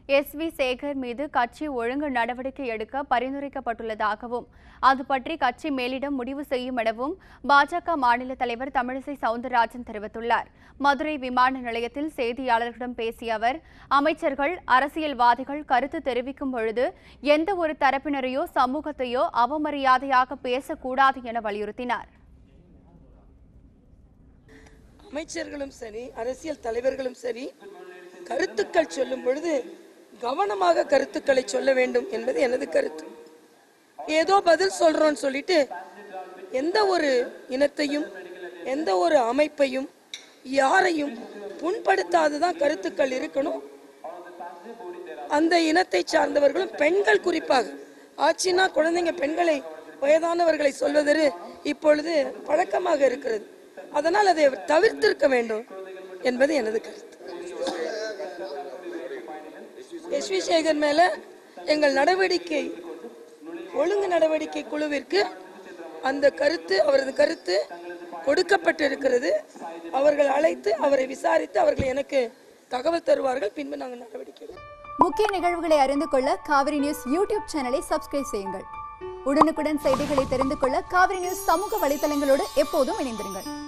S we Sekar மீது கட்சி ஒழுங்கு நடவடிக்கை எடுக்க பரிந்துரைக்கப்பட்டுள்ளதாகவும் அது பற்றி கட்சி மேலிடம் முடிவு செய்யும் எனவும் பாஜக மாநில தலைவர் தமிழிசை சவுந்தரராஜன் தெரிவித்துள்ளார் மதுரை விமான நிலையத்தில் செய்தியாளர்களிடம் பேசிய அவர் அமைச்சர்கள் அரசியல்வாதிகள் கருத்து தெரிவிக்கும் பொழுது எந்த ஒரு தரப்பினரையோ சமூகத்தையோ அவமரியாதையாக பேசக்கூடாது என வலியுறுத்தினார் அமைச்சர்களும் சரி அரசியல் தலைவர்களும் சரி கருத்துக்கள் சொல்லும் பொழுது கவனமாக கருத்துக்களை சொல்ல வேண்டும் என்பது எனது கருத்து ஏதோ பதில் சொல்றோம்னு சொல்லிட்டு எந்த ஒரு இனத்தையும் எந்த ஒரு அமைப்பையும் யாரையும் புண்படுத்தாததான் கருத்துக்கள் இருக்கணும் அந்த இனத்தை சார்ந்தவர்களும் பெண்கள் குறிப்பாக ஆட்சினா குழந்தைங்க பெண்களை வயதானவர்களை சொல்வதற்கு இப்பொழுது பழக்கமாக இருக்கிறது அதனால் அதை தவிர்த்திருக்க வேண்டும் என்பது எனது கருத்து எஸ் வி சேகர் மேல எங்கள் நடவடிக்கை ஒழுங்கு நடவடிக்கை குழுவிற்கு அந்த கருத்து அவரது கருத்து கொடுக்கப்பட்டிருக்கிறது அவர்கள் அழைத்து அவரை விசாரித்து அவர்கள் எனக்கு தகவல் தருவார்கள் பின்பு நாங்கள் நடவடிக்கை எடுப்போம். முக்கிய நிகழ்வுகளை அறிந்து கொள்ள காவிரி நியூஸ் யூடியூப் சேனலை சப்ஸ்கிரைப் செய்யுங்கள் உடனுக்குடன் செய்திகளை தெரிந்து கொள்ள காவிரி நியூஸ் சமூக வலைதளங்களோடு எப்போதும் இணைந்திருங்கள்